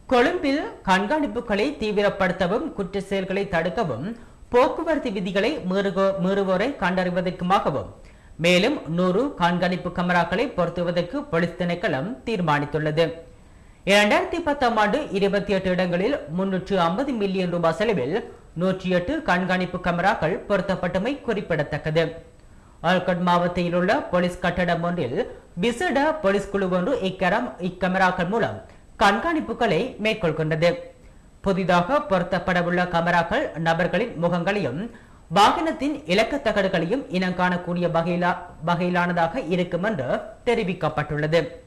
கொழும்பில் கண்காணிப்புகளை தீவிரப்படுத்தவும் குற்ற செயல்களை தடுக்கவும் போக்குவரத்து விதிகளை மீறுகோ- மீறுவோரை கண்டறிவதற்குமாகவும் மேலும் நூறு கண்காணிப்பு கேமராக்களை பொருத்துவதற்கு போலீஸ் திணைக்களம் தீர்மானித்துள்ளது இரண்டாயிரத்தி பத்தாம் ஆண்டு இருபத்தி எட்டு இடங்களில் முன்னூற்று ஐம்பது மில்லியன் ரூபாய் செலவில் நூற்றி எட்டு கண்காணிப்பு கேமராக்கள் பொருத்தப்பட்டமை குறிப்பிடத்தக்கது ஆல்கட் மாவட்டத்தில் உள்ள போலீஸ் கட்டடம் ஒன்றில் விசேட போலீஸ் குழு ஒன்று இக்கரம் இக்கேமராக்கள் மூலம் கண்காணிப்புகளை மேற்கொள்கின்றது புதிதாக பொருத்தப்படவுள்ள கேமராக்கள் நபர்களின் முகங்களையும் வாகனத்தின் இலக்க தகடுகளையும் இனம் காணக்கூடிய வகையிலா வகையிலானதாக இருக்கும் என்று தெரிவிக்கப்பட்டுள்ளது